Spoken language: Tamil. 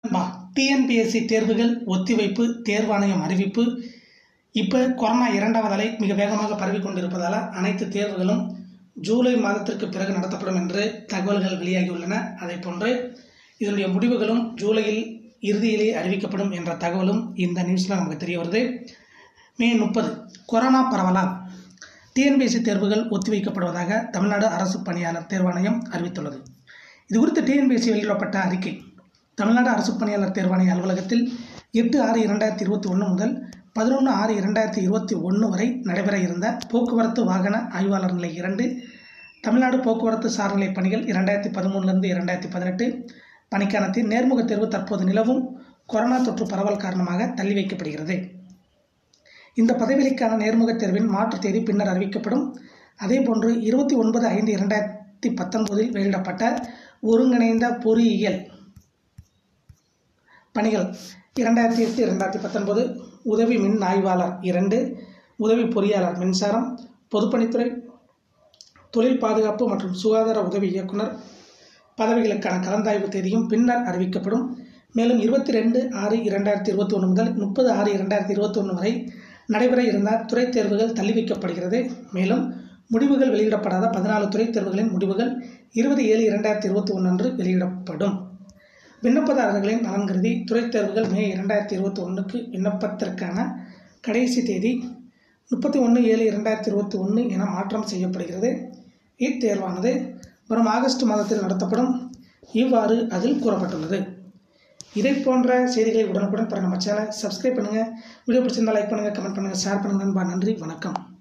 மா டிஎன்பிஎஸ்சி தேர்வுகள் ஒத்திவைப்பு தேர்வாணையம் அறிவிப்பு இப்போ கொரோனா இரண்டாவது அலை மிக வேகமாக பரவி கொண்டிருப்பதால் அனைத்து தேர்வுகளும் ஜூலை மாதத்திற்கு பிறகு நடத்தப்படும் என்று தகவல்கள் வெளியாகியுள்ளன அதை போன்று இதனுடைய முடிவுகளும் ஜூலையில் இறுதியிலே அறிவிக்கப்படும் என்ற தகவலும் இந்த நியூஸில் நமக்கு தெரிய வருது மே முப்பது கொரோனா பரவலால் டிஎன்பிஎஸ்சி தேர்வுகள் ஒத்திவைக்கப்படுவதாக தமிழ்நாடு அரசு பணியாளர் தேர்வாணையம் அறிவித்துள்ளது இது குறித்து டிஎன்பிஎஸ்சி வெளியிடப்பட்ட அறிக்கை தமிழ்நாடு அரசு பணியாளர் தேர்வாணைய அலுவலகத்தில் எட்டு ஆறு இரண்டாயிரத்தி இருபத்தி ஒன்று முதல் பதினொன்று ஆறு இரண்டாயிரத்தி இருபத்தி ஒன்று வரை நடைபெற இருந்த போக்குவரத்து வாகன ஆய்வாளர் நிலை இரண்டு தமிழ்நாடு போக்குவரத்து சார்நிலை பணிகள் இரண்டாயிரத்தி பதிமூணுலேருந்து இரண்டாயிரத்தி பதினெட்டு பணிக்கான தே- நேர்முக தேர்வு தற்போது நிலவும் கொரோனா தொற்று பரவல் காரணமாக தள்ளி வைக்கப்படுகிறது இந்த பதவிகளுக்கான நேர்முகத் தேர்வின் மாற்றுத் தேதி பின்னர் அறிவிக்கப்படும் அதேபோன்று இருபத்தி ஒன்பது ஐந்து இரண்டாயிரத்தி பத்தொன்பதில் வெளியிடப்பட்ட ஒருங்கிணைந்த பொறியியல் பணிகள் இரண்டாயிரத்தி எட்டு இரண்டாயிரத்தி பத்தொன்பது உதவி மின் ஆய்வாளர் இரண்டு உதவி பொறியாளர் மின்சாரம் பொதுப்பணித்துறை தொழில் பாதுகாப்பு மற்றும் சுகாதார உதவி இயக்குனர் பதவிகளுக்கான கலந்தாய்வு தேதியும் பின்னர் அறிவிக்கப்படும் மேலும் இருபத்தி ரெண்டு ஆறு இரண்டாயிரத்தி இருபத்தி ஒன்று முதல் முப்பது ஆறு இரண்டாயிரத்தி இருபத்தி ஒன்று வரை நடைபெற இருந்த துறைத் தேர்வுகள் தள்ளி வைக்கப்படுகிறது மேலும் முடிவுகள் வெளியிடப்படாத பதினாலு துறைத் தேர்வுகளின் முடிவுகள் இருபது ஏழு இரண்டாயிரத்தி இருபத்தி ஒன்று அன்று வெளியிடப்படும் விண்ணப்பதாரர்களின் நலன் கருதி துறைத் தேர்வுகள் மே இரண்டாயிரத்தி இருபத்தி ஒன்றுக்கு விண்ணப்பத்திற்கான கடைசி தேதி முப்பத்தி ஒன்று ஏழு இரண்டாயிரத்தி இருபத்தி ஒன்று என மாற்றம் செய்யப்படுகிறது இத்தேர்வானது வரும் ஆகஸ்ட் மாதத்தில் நடத்தப்படும் இவ்வாறு அதில் கூறப்பட்டுள்ளது இதை போன்ற செய்திகளை உடனுக்குடன் பெற நம்ம சேனலை சப்ஸ்கிரைப் பண்ணுங்கள் வீடியோ பிடிச்சிருந்தா லைக் பண்ணுங்கள் கமெண்ட் பண்ணுங்கள் ஷேர் பண்ணுங்கள் நண்பா நன்றி வணக்கம்